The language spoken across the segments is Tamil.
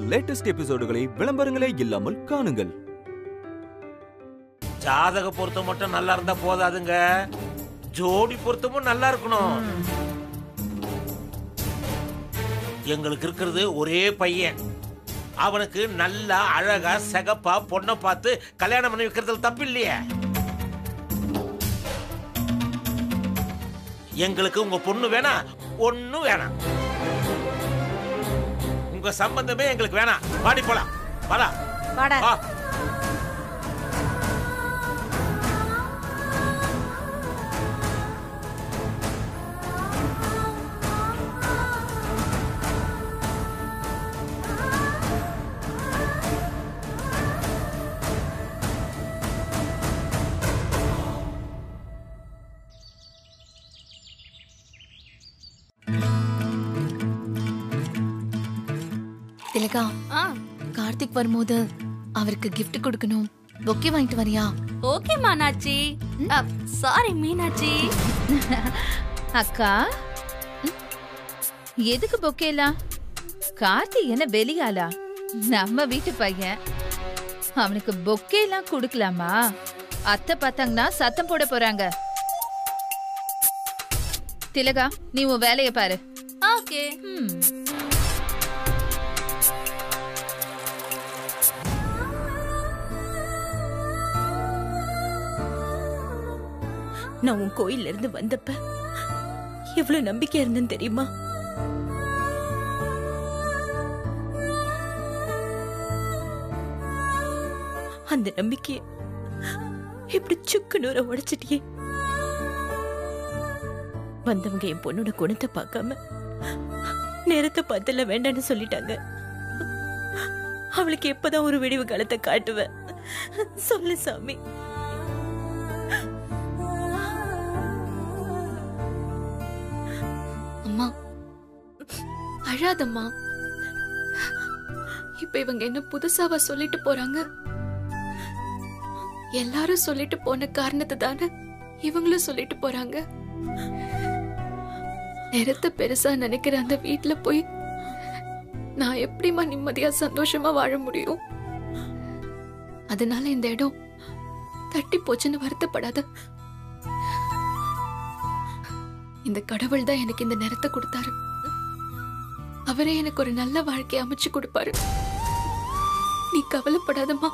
லேட்டஸ்ட் எபிசோடுகளை விளம்பரங்களே இல்லாமல் காணுங்கள் ஜாதக பொருத்தம் மட்டும் நல்லா இருந்தா போதாதுங்க ஜோடி பொருத்தமும் நல்லா இருக்கணும் எங்களுக்கு இருக்கிறது ஒரே பையன் அவனுக்கு நல்லா அழகா சகப்பா பொண்ணை பார்த்து கல்யாணம் பண்ணி வைக்கிறதுல தப்பு இல்லையே எங்களுக்கு உங்க பொண்ணு வேணாம் ஒண்ணும் வேணாம் உங்க சம்பந்தமே எங்களுக்கு வேணாம் பாடி போலாம் வாடா வாடா வா திலகா ஆ கார்த்திக் வரும்போது அவருக்கு gift கொடுக்கணும் பொக்கே வாங்கிட்டு வரியா ஓகே மீனாட்சி சாரி மீனாட்சி அக்கா ம், எதுக்கு பொக்கேலாம் கார்த்தி என்ன வெளியாளா நம்ம வீட்டு பையன் அவனுக்கு பொக்கேலாம் கொடுக்கலாமா அத்தை பார்த்தாங்கன்னா சத்தம் போட போறாங்க திலகா நீ உன் வேலைய பாரு ஓகே ம் நான் உன் கோயில்ல இருந்து வந்தப்ப எவ்வளவு நம்பிக்கை இருந்தேன்னு தெரியுமா அந்த நம்பிக்கைய இப்படி சுக்கு நூற உடைச்சிட்டியே வந்தவங்க என் பொண்ணோட குணத்தை பார்க்காம நேரத்தை பார்த்தல வேண்டான்னு சொல்லிட்டாங்க அவளுக்கு எப்பதான் ஒரு விடிவு காலத்தை காட்டுவேன் சொல்லு சாமி அம்மா அழாதம்மா இப்ப இவங்க என்ன புதுசாவா சொல்லிட்டு போறாங்க எல்லாரும் சொல்லிட்டு போன காரணத்தை தானே இவங்களும் சொல்லிட்டு போறாங்க நேரத்தை பெருசா நினைக்கிற அந்த வீட்ல போய் நான் எப்படிம்மா நிம்மதியா சந்தோஷமா வாழ முடியும் அதனால இந்த இடம் தட்டி போச்சுன்னு வருத்தப்படாத இந்த கடவுள் தான் எனக்கு இந்த நேரத்தை கொடுத்தாரு அவரே எனக்கு ஒரு நல்ல வாழ்க்கையை அமைச்சு கொடுப்பாரு நீ கவலைப்படாதம்மா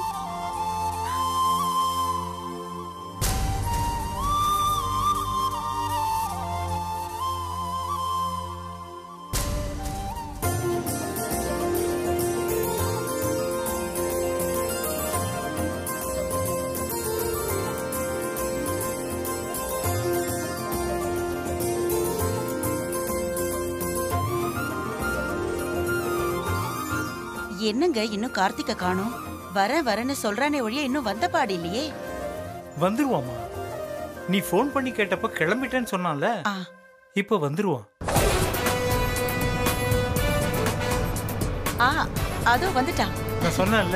என்னங்க இன்னும் கார்த்திக்க காணோம் வர வரன்னு சொல்றானே ஒழிய இன்னும் வந்த பாடு இல்லையே வந்துருவாமா நீ ஃபோன் பண்ணி கேட்டப்ப கிளம்பிட்டேன்னு சொன்னான்ல ஆ இப்ப வந்துருவான் ஆ அதோ வந்துட்டான் நான் சொன்னேன்ல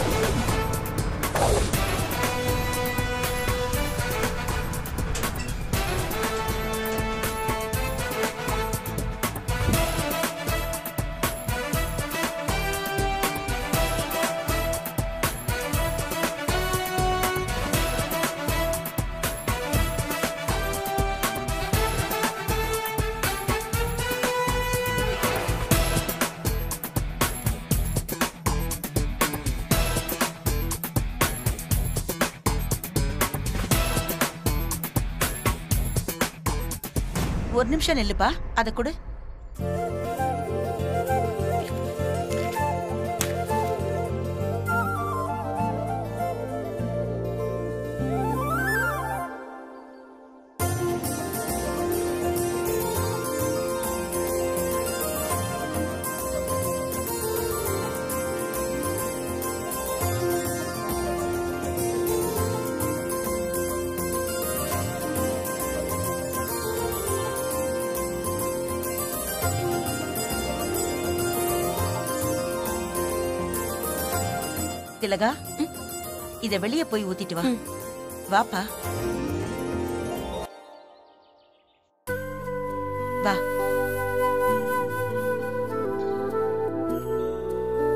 ஒரு நிமிஷம் நில்லுப்பா அத கொடு திலகா இத வெளிய போய் ஊத்திட்டு வா வாப்பா வா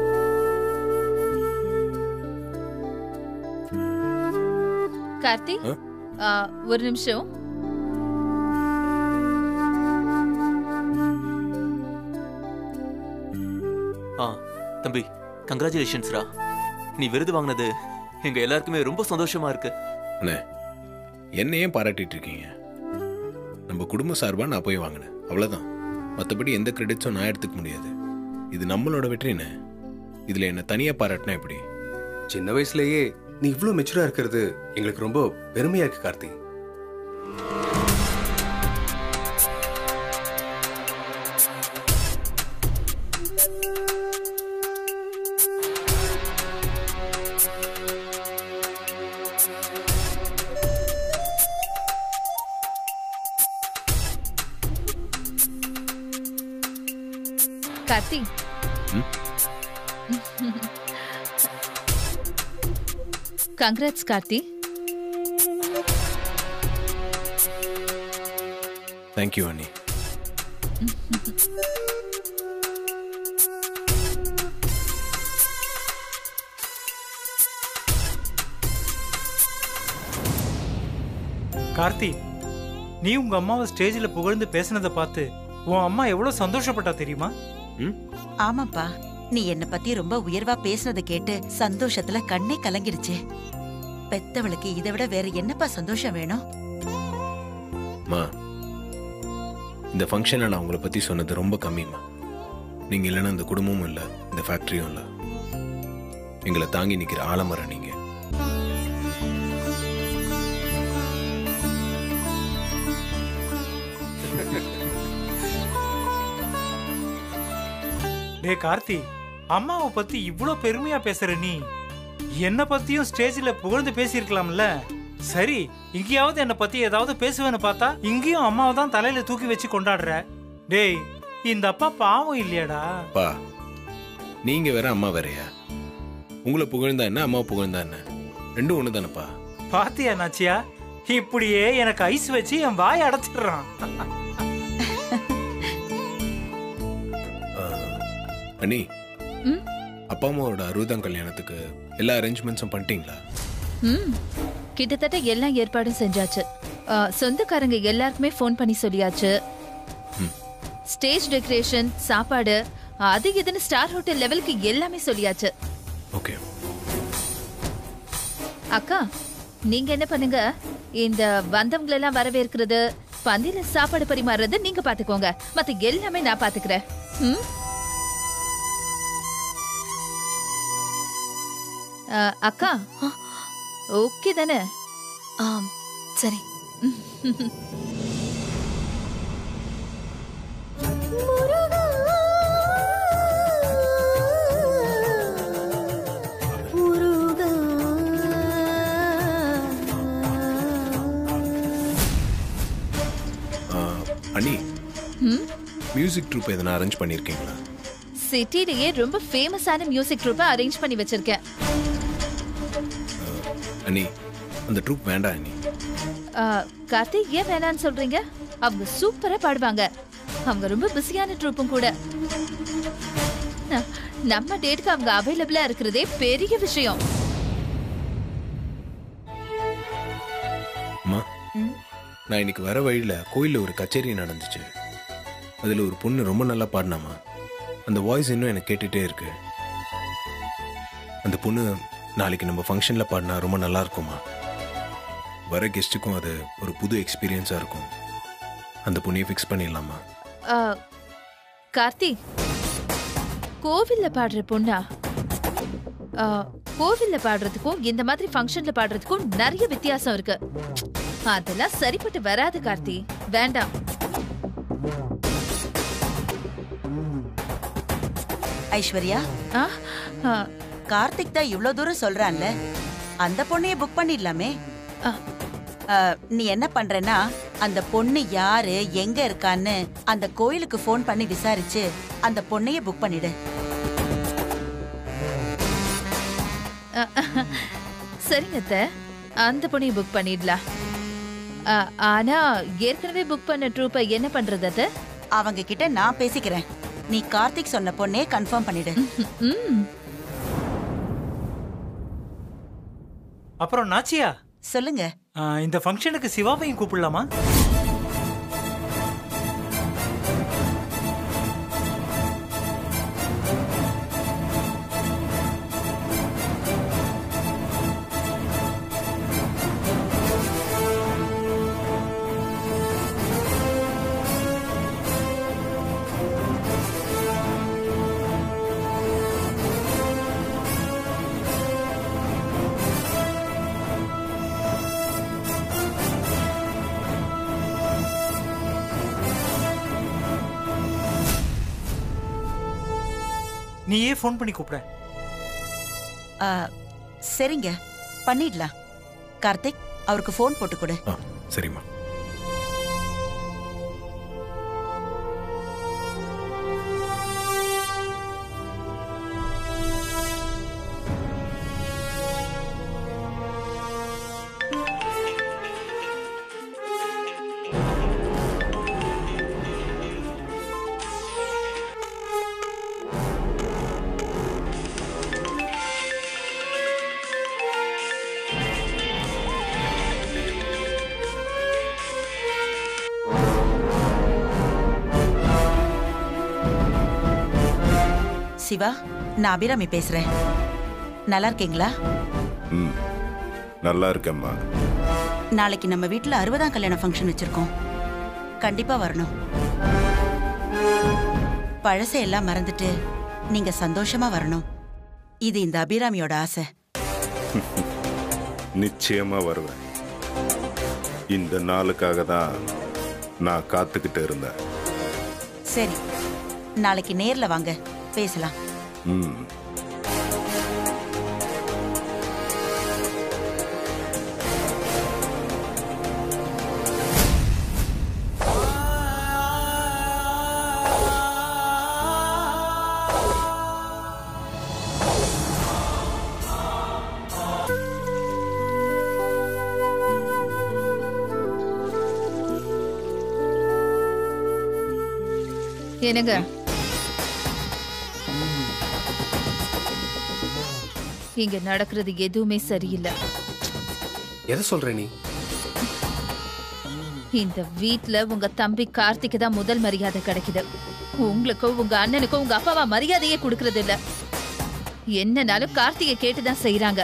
கார்த்தி ஆ? ஆ, ஒரு நிமிஷம் ஆ தம்பி கங்க்ராச்சுலேஷன்ஸ்ரா நீ விருது வாங்கினது எங்க எல்லாருக்குமே ரொம்ப சந்தோஷமா இருக்கு அண்ணே என்ன ஏன் பாராட்டிட்டு இருக்கீங்க நம்ம குடும்ப சார்பாக நான் போய் வாங்கினேன் அவ்வளோதான் மற்றபடி எந்த கிரெடிட்ஸும் நான் எடுத்துக்க முடியாது இது நம்மளோட வெற்றின்னு இதில் என்ன தனியாக பாராட்டினா எப்படி சின்ன வயசுலயே நீ இவ்ளோ மெச்சூரா இருக்கிறது எங்களுக்கு ரொம்ப பெருமையா இருக்கு கார்த்தி கார்த்தி ம்? கங்க்ராட்ஸ் கார்த்தி தேங்க்யூ அண்ணி கார்த்தி நீ உங்க அம்மாவை ஸ்டேஜ்ல புகழ்ந்து பேசினதை பார்த்து உன் அம்மா எவ்வளவு சந்தோஷப்பட்டா தெரியுமா ஆமாப்பா நீ என்ன பத்தி ரொம்ப உயர்வா பேசுனதை கேட்டு சந்தோஷத்துல கண்ணே கலங்கிடுச்சு பெத்தவளுக்கு இதை விட வேற என்னப்பா சந்தோஷம் வேணும் மா இந்த ஃபங்க்ஷனில் நான் உங்களை பற்றி சொன்னது ரொம்ப கம்மிம்மா நீங்கள் இல்லைன்னா இந்த குடும்பமும் இல்லை இந்த ஃபேக்ட்ரியும் இல்லை எங்களை தாங்கி நிற்கிற ஆலமரம் நீங்கள் டே கார்த்தி அம்மாவை பத்தி இவ்ளோ பெருமையா பேசுற நீ என்ன பத்தியும் ஸ்டேஜ்ல புகழ்ந்து பேசியிருக்கலாம்ல சரி இங்கேயாவது என்ன பத்தி ஏதாவது பேசுவேன்னு பார்த்தா இங்கேயும் அம்மாவை தான் தலையில தூக்கி வச்சு கொண்டாடுற டேய் இந்த அப்பா பாவம் இல்லையாடா பா நீங்கள் வேற அம்மா வேறயா உங்களை புகழ்ந்தா என்ன அம்மா புகழ்ந்தா என்ன ரெண்டும் ஒன்று தானேப்பா பாத்தியா நாச்சியா இப்படியே எனக்கு ஐஸ் வச்சு என் வாய் அடைச்சிடுறான் அண்ணி ம்? அப்பா அம்மாவோட அறுபதாம் கல்யாணத்துக்கு எல்லா அரேஞ்ச்மெண்ட்ஸும் பண்ணிட்டீங்களா ம் கிட்டத்தட்ட எல்லா ஏற்பாடும் செஞ்சாச்சு ஆ, சொந்தக்காரங்க எல்லாருக்குமே ஃபோன் பண்ணி சொல்லியாச்சு ஸ்டேஜ் டெக்கரேஷன் சாப்பாடு அது இதுன்னு ஸ்டார் ஹோட்டல் லெவலுக்கு எல்லாமே சொல்லியாச்சு ஓகே அக்கா நீங்க என்ன பண்ணுங்க இந்த வந்தவங்களை எல்லாம் வரவேற்கிறது பந்தியில சாப்பாடு பரிமாறுறது நீங்க பாத்துக்கோங்க மத்த எல்லாமே நான் பாத்துக்கிறேன் ம்? ஆ, அக்கா ஓகே தானே ஆம் சரி ஆ, அண்ணி ம்? மியூசிக் ட்ரூப் எதனா அரேஞ்ச் பண்ணியிருக்கீங்களா சிட்டிலேயே ரொம்ப ஃபேமஸான மியூசிக் ட்ரூப்பை அரேஞ்ச் பண்ணி வச்சிருக்கேன் அண்ணி அந்த ட்ரூப் வேண்டாம் அண்ணி ஆ, கார்த்திக் ஏன் வேணான்னு சொல்றீங்க அவங்க சூப்பரா பாடுவாங்க அவங்க ரொம்ப பிஸியான ட்ரூப்பும் கூட ந- நம்ம டேட்டுக்கு அவங்க அவைலபிளா இருக்கிறதே பெரிய விஷயம் அம்மா நான் இன்னைக்கு வர வழியில் கோயிலில் ஒரு கச்சேரி நடந்துச்சு அதில் ஒரு பொண்ணு ரொம்ப நல்லா பாடினாமா அந்த வாய்ஸ் இன்னும் எனக்கு கேட்டுகிட்டே இருக்கு அந்த பொண்ணு நாளைக்கு நம்ம ஃபங்க்ஷனில் பாடினா ரொம்ப நல்லா இருக்குமா வர கெஸ்ட்டுக்கும் அது ஒரு புது எக்ஸ்பீரியன்ஸாக இருக்கும் அந்த பொண்ணையை ஃபிக்ஸ் பண்ணிடலாமா ஆ, கார்த்திக் கோவில்ல பாடுற பொண்ணா ஆ, கோவில்ல பாடுறதுக்கும் இந்த மாதிரி ஃபங்க்ஷன்ல பாடுறதுக்கும் நிறைய வித்தியாசம் இருக்கு அதெல்லாம் சரிப்பட்டு வராது கார்த்தி வேண்டாம் ஐஸ்வர்யா ஆ, ஆ, கார்த்திக் தான் இவ்ளோ தூரம் சொல்றான்ல அந்த பொண்ணையே புக் பண்ணிடலாமே ஆ. ஆ, நீ என்ன பண்றேன்னா அந்த பொண்ணு யாரு எங்க இருக்கான்னு அந்த கோயிலுக்கு ஃபோன் பண்ணி விசாரிச்சு அந்த பொண்ணையே புக் பண்ணிடு சரிங்க அத்தை. அந்த பொண்ணையும் புக் பண்ணிடலாம் ஆ, ஆனா ஏற்கனவே புக் பண்ண ட்ரூப்பை என்ன பண்றது அத்தை? அவங்க கிட்ட நான் பேசிக்கிறேன் நீ கார்த்திக் சொன்ன பொண்ணே கன்ஃபார்ம் பண்ணிடு ம் அப்புறம் நாச்சியா சொல்லுங்க ஆ, இந்த ஃபங்க்ஷனுக்கு சிவாவையும் கூப்பிடலாமா நீயே ஃபோன் பண்ணி கூப்பிட ஆ, சரிங்க பண்ணிடலாம் கார்த்திக் அவருக்கு ஃபோன் போட்டு கொடு ஆ சரிம்மா சிவா நான் அபிராமி பேசுறேன் நல்லா இருக்கீங்களா ம் நல்லா இருக்கேம்மா நாளைக்கு நம்ம வீட்ல அறுபதாம் கல்யாண ஃபங்க்ஷன் வச்சிருக்கோம் கண்டிப்பா வரணும் பழசை எல்லாம் மறந்துட்டு நீங்க சந்தோஷமா வரணும் இது இந்த அபிராமியோட ஆசை நிச்சயமா வருவேன் இந்த நாளுக்காக தான் நான் காத்துக்கிட்டு இருந்தேன் சரி நாளைக்கு நேர்ல வாங்க பேசலாம் ம் என்னங்க இங்க நடக்கிறது எதுவுமே சரியில்லை எதை சொல்ற நீ இந்த வீட்ல உங்க தம்பி கார்த்திக்கு தான் முதல் மரியாதை கிடைக்குது உங்களுக்கும் உங்க அண்ணனுக்கும் உங்க அப்பாவா மரியாதையே கொடுக்கறது இல்ல என்னனாலும் கார்த்திகை கேட்டுதான் செய்யறாங்க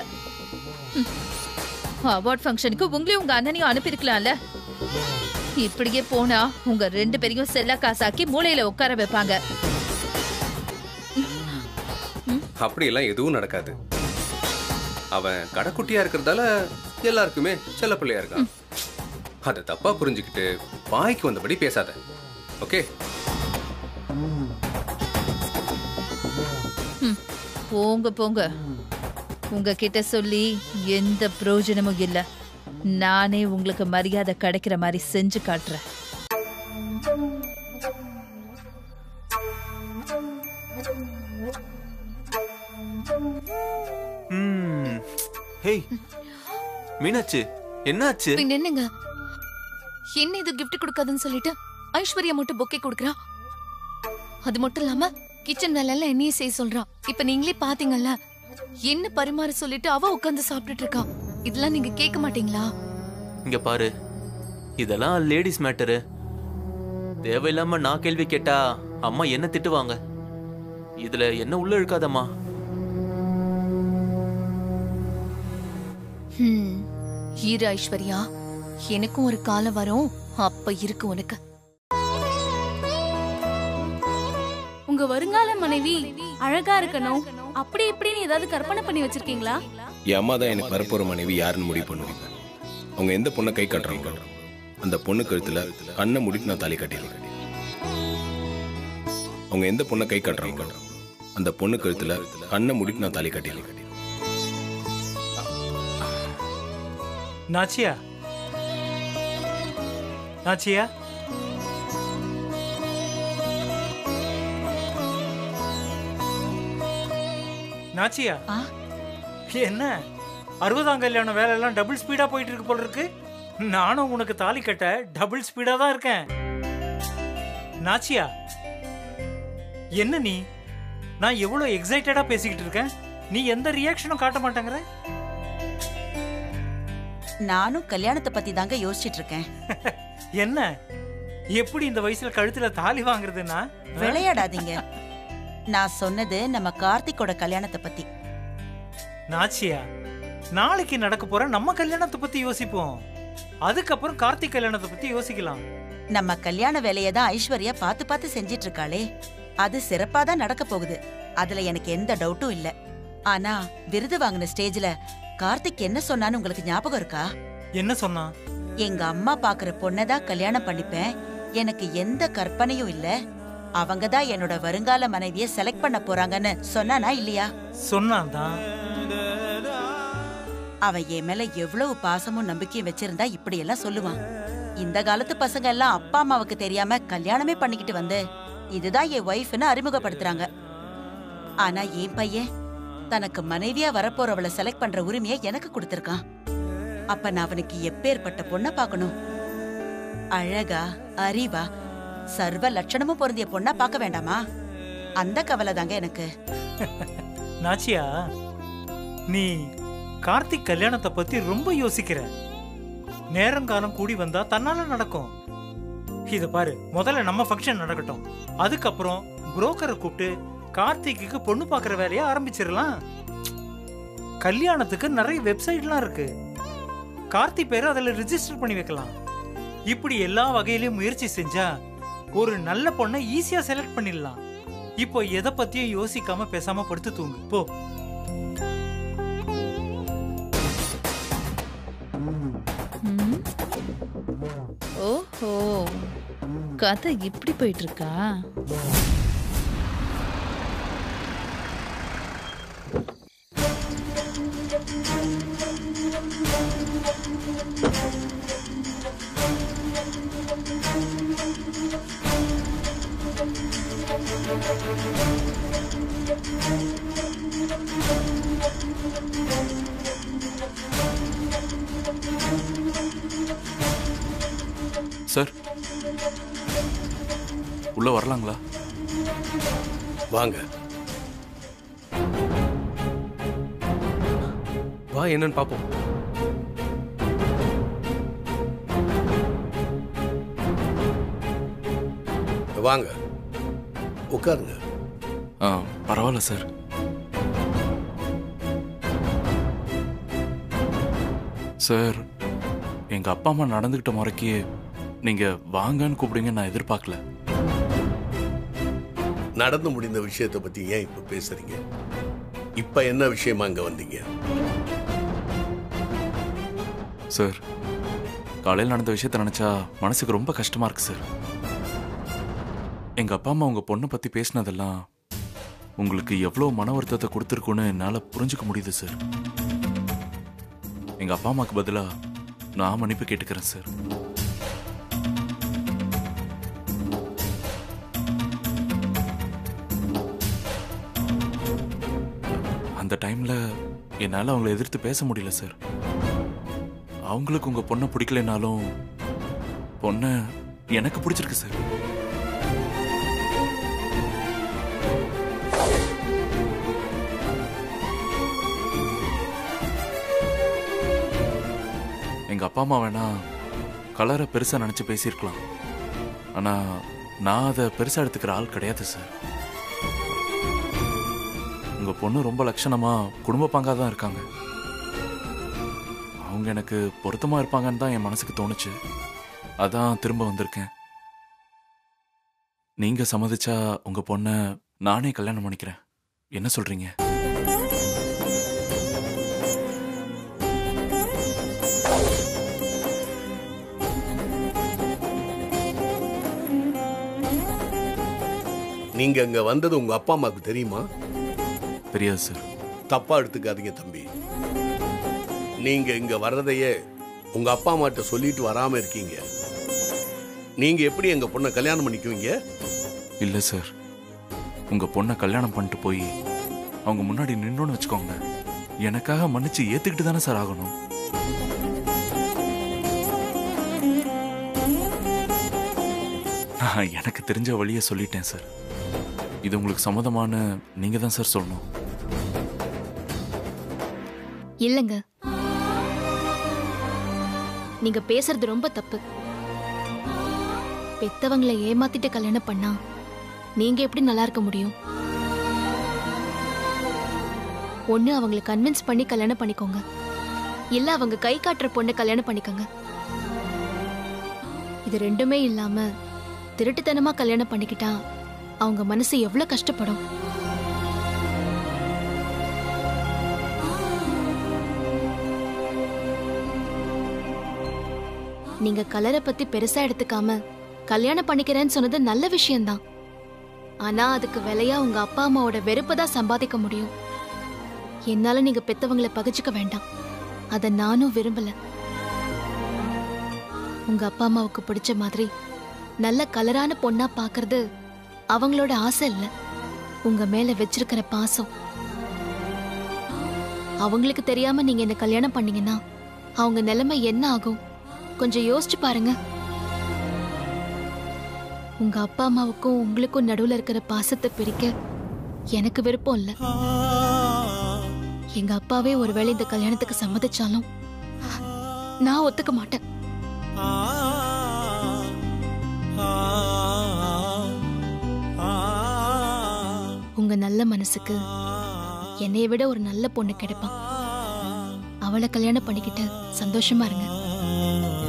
அவார்ட் ஃபங்க்ஷனுக்கு உங்களையும் உங்க அண்ணனையும் அனுப்பியிருக்கலாம்ல இப்படியே போனா உங்க ரெண்டு பேரையும் செல்ல காசாக்கி மூளையில உட்கார வைப்பாங்க அப்படியெல்லாம் எதுவும் நடக்காது அவன் கடைக்குட்டியா இருக்கிறதால எல்லாருக்குமே செல்ல பிள்ளையா இருக்கான் அதை தப்பா புரிஞ்சுக்கிட்டு வாய்க்கு வந்தபடி பேசாத ஓகே ம், போங்க போங்க உங்ககிட்ட சொல்லி எந்த பிரயோஜனமும் இல்ல நானே உங்களுக்கு மரியாதை கிடைக்கிற மாதிரி செஞ்சு காட்டுறேன் ம் ஹேய் மீனாட்சி என்னாச்சு பின்ன என்னங்க என்ன இது கிஃப்ட் கொடுக்காதுன்னு சொல்லிட்டு ஐஸ்வர்யா மட்டும் பொக்கே கொடுக்கறா அது மட்டும் இல்லாம கிச்சன் வேலை எல்லாம் என்னையே செய்ய சொல்றா இப்ப நீங்களே பாத்தீங்கல்ல என்ன பரிமாற சொல்லிட்டு அவ உட்கார்ந்து சாப்பிட்டுட்டு இருக்கா இதெல்லாம் நீங்க கேட்க மாட்டீங்களா இங்க பாரு இதெல்லாம் லேடிஸ் மேட்டரு தேவையில்லாம நான் கேள்வி கேட்டா அம்மா என்ன திட்டுவாங்க இதுல என்ன உள்ள இழுக்காதம்மா ஹம், இரு ஐஸ்வர்யா எனக்கும் ஒரு காலம் வரும் அப்ப இருக்கு உனக்கு உங்க வருங்கால மனைவி அழகா இருக்கணும் அப்படி இப்படின்னு ஏதாவது கற்பனை பண்ணி வச்சிருக்கீங்களா என் அம்மா தான் எனக்கு வரப்போற மனைவி யாருன்னு முடிவு பண்ணுவாங்க அவங்க எந்த பொண்ணை கை கட்டுறாங்க அந்த பொண்ணு கழுத்துல கண்ணை மூடிட்டு நான் தாலி கட்டிடுவேன் அவங்க எந்த பொண்ணை கை கட்டுறாங்க அந்த பொண்ணு கழுத்துல கண்ணை மூடிட்டு நான் தாலி கட்டிடுவேன் நாச்சியா நாச்சியா நாச்சியா ஆ? என்ன அறுபதாம் கல்யாணம் வேலையெல்லாம் டபுள் ஸ்பீடா போயிட்டு இருக்கு போல இருக்கு நானும் உனக்கு தாலி கட்ட டபுள் ஸ்பீடா தான் இருக்கேன் நாச்சியா என்ன நீ நான் எவ்வளவு எக்ஸைட்டடா பேசிக்கிட்டு இருக்கேன் நீ எந்த ரியாக்ஷனும் காட்ட மாட்டேங்கிற நானும் கல்யாணத்தை பத்தி தாங்க யோசிச்சிட்டு இருக்கேன் என்ன எப்படி இந்த வயசுல கழுத்துல தாலி வாங்குறதுன்னா விளையாடாதீங்க நான் சொன்னது நம்ம கார்த்திக்கோட கல்யாணத்தை பத்தி நாச்சியா நாளைக்கு நடக்க போற நம்ம கல்யாணத்தை பத்தி யோசிப்போம் அதுக்கப்புறம் கார்த்திக் கல்யாணத்தை பத்தி யோசிக்கலாம் நம்ம கல்யாண வேலையை தான் ஐஸ்வர்யா பார்த்து பார்த்து செஞ்சிட்டு இருக்காளே அது சிறப்பா தான் நடக்க போகுது அதுல எனக்கு எந்த டவுட்டும் இல்ல ஆனா விருது வாங்கின ஸ்டேஜ்ல கார்த்திக் என்ன சொன்னான்னு உங்களுக்கு ஞாபகம் இருக்கா என்ன சொன்னா எங்க அம்மா பாக்குற பொண்ணதான் கல்யாணம் பண்ணிப்பேன் எனக்கு எந்த கற்பனையும் இல்ல அவங்க தான் என்னோட வருங்கால மனைவிய செலக்ட் பண்ண போறாங்கன்னு சொன்னானா இல்லையா சொன்னான் தான் அவன் என் மேல எவ்வளவு பாசமும் நம்பிக்கையும் வச்சிருந்தா இப்படி எல்லாம் சொல்லுவான் இந்த காலத்து பசங்க எல்லாம் அப்பா அம்மாவுக்கு தெரியாம கல்யாணமே பண்ணிக்கிட்டு வந்து இதுதான் என் ஒய்ஃப்னு அறிமுகப்படுத்துறாங்க ஆனா என் பையன் தனக்கு மனைவியா வரப்போறவளை செலக்ட் பண்ற உரிமையை எனக்கு கொடுத்திருக்கான் அப்ப நான் அவனுக்கு எப்பேற்பட்ட பொண்ணை பார்க்கணும் அழகா அறிவா சர்வ லட்சணமும் பொருந்திய பொண்ணா பார்க்க வேண்டாமா அந்த கவலை தாங்க எனக்கு நாச்சியா நீ கார்த்திக் கல்யாணத்தை பத்தி ரொம்ப யோசிக்கிற நேரம் காலம் கூடி வந்தா தன்னால நடக்கும் இத பாரு முதல்ல நம்ம ஃபங்க்ஷன் நடக்கட்டும் அதுக்கப்புறம் புரோக்கரை கூப்பிட்டு கார்த்திக்கு பொண்ணு பார்க்குற வேலையை ஆரம்பிச்சிடலாம் கல்யாணத்துக்கு நிறைய வெப்சைட்லாம் இருக்கு கார்த்தி பேரை அதில் ரிஜிஸ்டர் பண்ணி வைக்கலாம் இப்படி எல்லா வகையிலயும் முயற்சி செஞ்சா ஒரு நல்ல பொண்ணை ஈஸியா செலக்ட் பண்ணிடலாம் இப்போ எதை பத்தியும் யோசிக்காம பேசாம படுத்து தூங்கு போ ம். ஓஹோ கதை இப்படி போயிட்டு இருக்கா சார் உள்ள வரலாங்களா வாங்க வா என்னன்னு பாப்போம் வாங்க உட்காருங்க ஆ பரவாயில்ல சார் சார் எங்க அப்பா அம்மா நடந்துகிட்ட முறைக்கு நீங்க வாங்கன்னு கூப்பிடுங்க நான் எதிர்பார்க்கல நடந்து முடிந்த விஷயத்தை பத்தி ஏன் இப்ப பேசுறீங்க இப்ப என்ன விஷயமா அங்க வந்தீங்க சார் காலையில் நடந்த விஷயத்த நினைச்சா மனசுக்கு ரொம்ப கஷ்டமா இருக்கு சார் எங்க அப்பா அம்மா உங்க பொண்ணை பத்தி பேசினதெல்லாம் உங்களுக்கு எவ்வளவு மன வருத்தத்தை கொடுத்துருக்குன்னு என்னால புரிஞ்சுக்க முடியுது சார் எங்க அப்பா அம்மாக்கு பதிலா நான் மன்னிப்பு கேட்டுக்கிறேன் சார் அந்த டைம்ல என்னால அவங்கள எதிர்த்து பேச முடியல சார் அவங்களுக்கு உங்க பொண்ணை பிடிக்கலைனாலும் பொண்ணை எனக்கு பிடிச்சிருக்கு சார் எங்க அப்பா அம்மா வேணா கலரை பெருசா நினைச்சு பேசியிருக்கலாம் ஆனா நான் அதை பெருசா எடுத்துக்கிற ஆள் கிடையாது சார் உங்க பொண்ணு ரொம்ப லட்சணமா குடும்ப பங்கா தான் இருக்காங்க அவங்க எனக்கு பொருத்தமா இருப்பாங்கன்னு தான் என் மனசுக்கு தோணுச்சு அதான் திரும்ப வந்திருக்கேன் நீங்க சம்மதிச்சா உங்க பொண்ணை நானே கல்யாணம் பண்ணிக்கிறேன் என்ன சொல்றீங்க நீங்க அங்க வந்தது உங்க அப்பா அம்மாவுக்கு தெரியுமா தெரியாது சார் தப்பா எடுத்துக்காதீங்க தம்பி நீங்க இங்க வர்றதையே உங்க அப்பா அம்மாட்ட சொல்லிட்டு வராம இருக்கீங்க நீங்க எப்படி எங்க பொண்ணை கல்யாணம் பண்ணிக்குவீங்க இல்ல சார் உங்க பொண்ணை கல்யாணம் பண்ணிட்டு போய் அவங்க முன்னாடி நின்னோன்னு வச்சுக்கோங்க எனக்காக மன்னிச்சு ஏத்துக்கிட்டு தானே சார் ஆகணும் நான் எனக்கு தெரிஞ்ச வழியை சொல்லிட்டேன் சார் இது உங்களுக்கு சம்மதமான நீங்க தான் சார் சொல்லணும் இல்லைங்க நீங்க பேசுறது ரொம்ப தப்பு பெத்தவங்களை ஏமாத்திட்டு கல்யாணம் பண்ணா நீங்க எப்படி நல்லா இருக்க முடியும் ஒண்ணு அவங்களை கன்வின்ஸ் பண்ணி கல்யாணம் பண்ணிக்கோங்க இல்ல அவங்க கை காட்டுற பொண்ணை கல்யாணம் பண்ணிக்கோங்க இது ரெண்டுமே இல்லாம திருட்டுத்தனமா கல்யாணம் பண்ணிக்கிட்டா அவங்க மனசு எவ்வளவு கஷ்டப்படும் நீங்க கலரை பத்தி பெருசா எடுத்துக்காம கல்யாணம் பண்ணிக்கிறேன்னு சொன்னது நல்ல விஷயம்தான் ஆனா அதுக்கு விலையா உங்க அப்பா அம்மாவோட வெறுப்பை தான் சம்பாதிக்க முடியும் என்னால நீங்க பெத்தவங்களை பகைச்சுக்க வேண்டாம் அத நானும் விரும்பல உங்க அப்பா அம்மாவுக்கு பிடிச்ச மாதிரி நல்ல கலரான பொண்ணா பாக்குறது அவங்களோட ஆசை இல்ல உங்க மேல வச்சிருக்கிற பாசம் அவங்களுக்கு தெரியாம நீங்க என்ன கல்யாணம் பண்ணீங்கன்னா அவங்க நிலைமை என்ன ஆகும் கொஞ்சம் யோசிச்சு பாருங்க உங்க அப்பா அம்மாவுக்கும் உங்களுக்கும் நடுவுல இருக்கிற பாசத்தை பிரிக்க எனக்கு விருப்பம் இல்ல எங்க அப்பாவே ஒருவேளை இந்த கல்யாணத்துக்கு சம்மதிச்சாலும் நான் ஒத்துக்க மாட்டேன் உங்க நல்ல மனசுக்கு என்னைய விட ஒரு நல்ல பொண்ணு கிடைப்பான் அவளை கல்யாணம் பண்ணிக்கிட்டு சந்தோஷமா இருங்க